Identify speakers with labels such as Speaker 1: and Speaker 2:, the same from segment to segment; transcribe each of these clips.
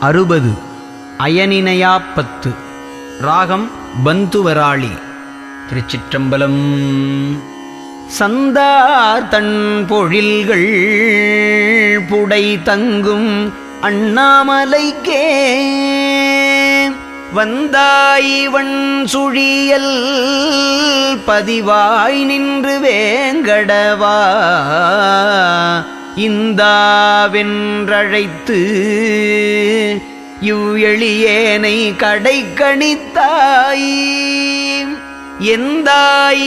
Speaker 1: அறுபது அயனினையாப்பத்து ராகம் பந்துவராளி திருச்சிற்றம்பலம் சந்தார் தன் பொழில்கள் புடை தங்கும் அண்ணாமலைக்கே வந்தாய்வன் சுழியல் பதிவாய் நின்று வேங்கடவா இந்தாவென்றழைத்து இவ்வெளியேனை கடை கணித்தாய் எந்தாய்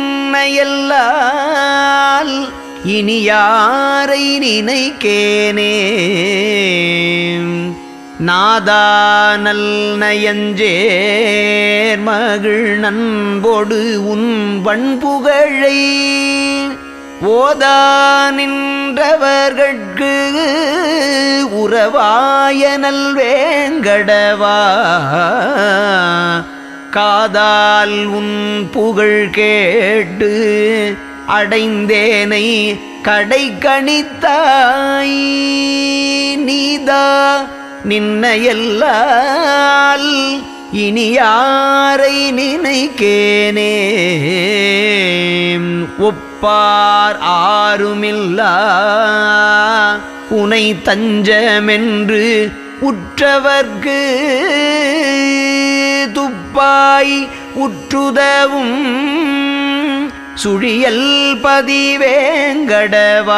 Speaker 1: உன்னையல்லால் இனி யாரை நினைக்கேனே நாதானல் நயஞ்சேர் மகிழ் நண்பொடு உன் வண்புகழை ஓதா நின்றவர்கட்கு உறவாயனல் வேங்கடவா காதால் உன் புகழ் கேட்டு அடைந்தேனை கடை கணித்தாய் நீதா நின்னையல்லால் இனி யாரை நினைக்கேனே ஒப்பார் ஆறுமில்லா உனை தஞ்சமென்று உற்றவர்க்கு துப்பாய் உற்றுதவும் சுழியல் பதிவேங்கடவா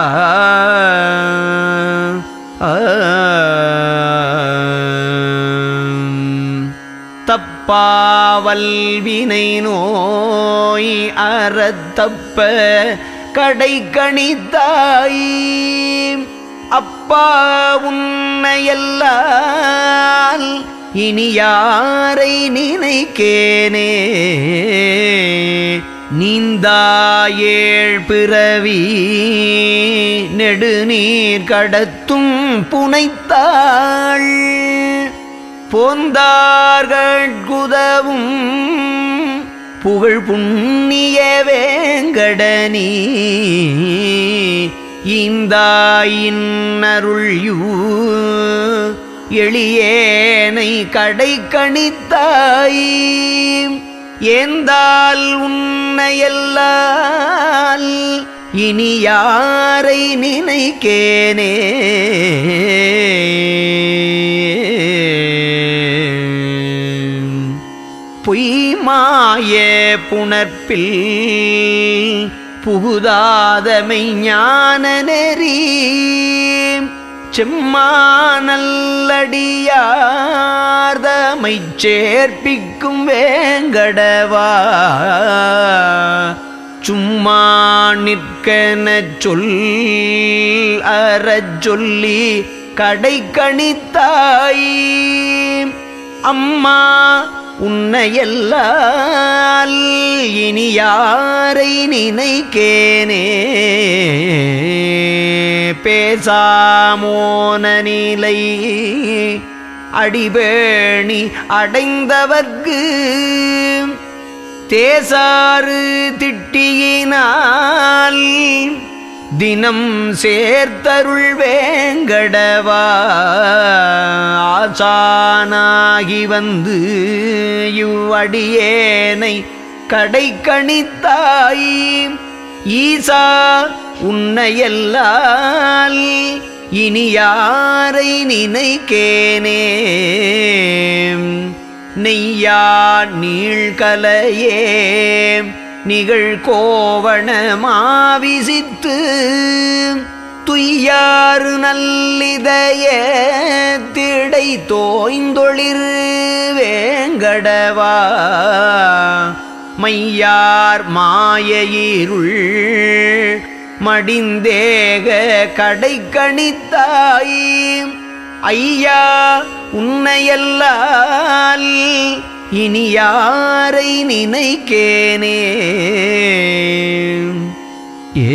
Speaker 1: தப்பாவல்வினை நோய் அறத்தப்ப கடை கணித்தாய் அப்பா உன்னையல்லால் இனி யாரை நினைக்கேனே நீந்தாயேழ் பிறவி நெடுநீர் கடத்தும் புனைத்தாள் போந்தார்கட்குதவும் புகழ் புண்ணிய வேங்கடனி இந்தாயின்னருள்யூ எளியேனை கடை கணித்தாய் ஏந்தால் உன்னையல்லால் இனி யாரை நினைக்கேனே பொய்மாய புணர்ப்பில் புகுதாதமை ஞான நெறி செம்மானல்லடியார்தமை சேர்ப்பிக்கும் வேங்கடவா சும்மா நிற்கன சொல் அறச் சொல்லி கடை கணித்தாய் அம்மா உன்னையல்லால் இனி யாரை நினைக்கேனே பேசாமோன நிலை அடிபேணி அடைந்தவர்க்கு தேசாறு திட்டியினால் தினம் சேர்த்தருள் வேங்கடவா ஆசானாகி வந்து இவ்வடியேனை கடை கணித்தாய் ஈசா உன்னையல்லால் இனி யாரை நினைக்கேனே நெய்யா நீழ்கலையே நிகழ் கோவண மாவிசித்து துய்யாறு நல்லிதய திடை தோய்ந்தொளிர் வேங்கடவா மையார் மாயயிருள் மடிந்தேக கடை கணித்தாய் ஐயா உன்னையல்லால் இனி யாரை நினைக்கேனே ஏ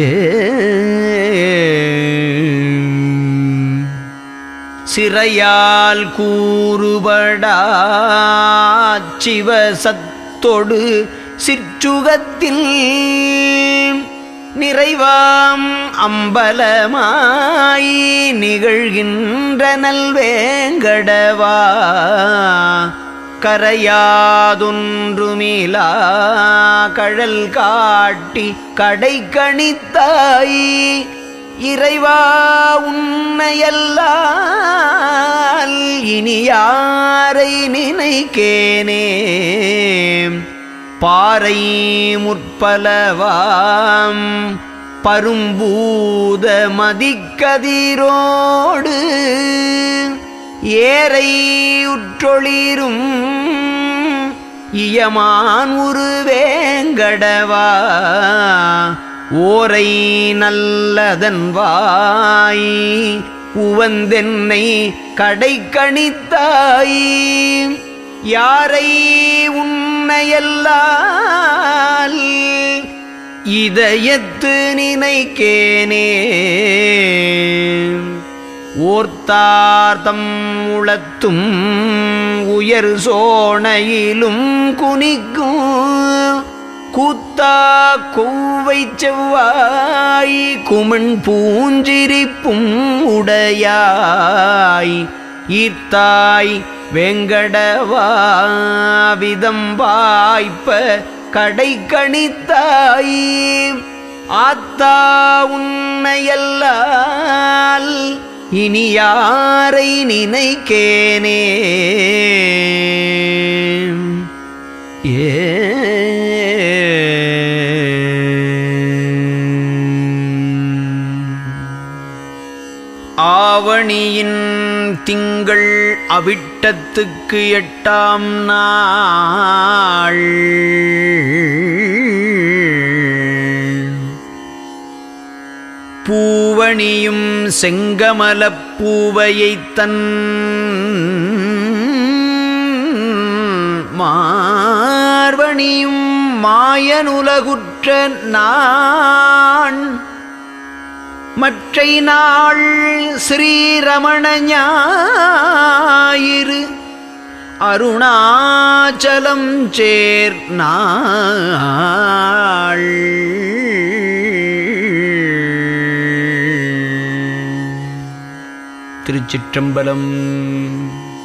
Speaker 1: சிறையால் கூறுபடா சிவசத்தொடு சிற்றுகத்தில் நிறைவாம் அம்பலமாய் நிகழ்கின்ற நல்வேங்கடவா கரையாதொன்றுமிலா கழல் காட்டி கடை கணித்தாய் இறைவா உன்னையல்லால் இனி யாரை நினைக்கேனே பாறை முற்பலவாம் பரும்பூத மதிக்கதிரோடு ஏரை உற்றொளிரும் இயமான் உருவேங்கடவா ஓரை நல்லதன் வாய் உவந்தென்னை கடை கணித்தாய் யாரை உன்னையல்லால் இதயத்து நினைக்கேனே ஓர்த்தார்த்தம் உளத்தும் உயர் சோனையிலும் குனிக்கும் கூத்தா கொவ்வை செவ்வாய் குமண் பூஞ்சிரிப்பும் உடையாய் ஈர்த்தாய் வெங்கடவாவிதம் வாய்ப்ப கடை கணித்தாய் ஆத்தா உன்னையல்லால் இனி யாரை நினைக்கேனே ஏ ஆவணியின் திங்கள் அவிட்டத்துக்கு எட்டாம் நாள் பூவணியும் செங்கமலப் பூவையைத் தன் மார்வணியும் மாயனுலகுற்ற நான் மற்றை நாள் ஸ்ரீரமண ஞாயிறு அருணாச்சலம் சேர் நாள் திருச்சிற்றம்பலம்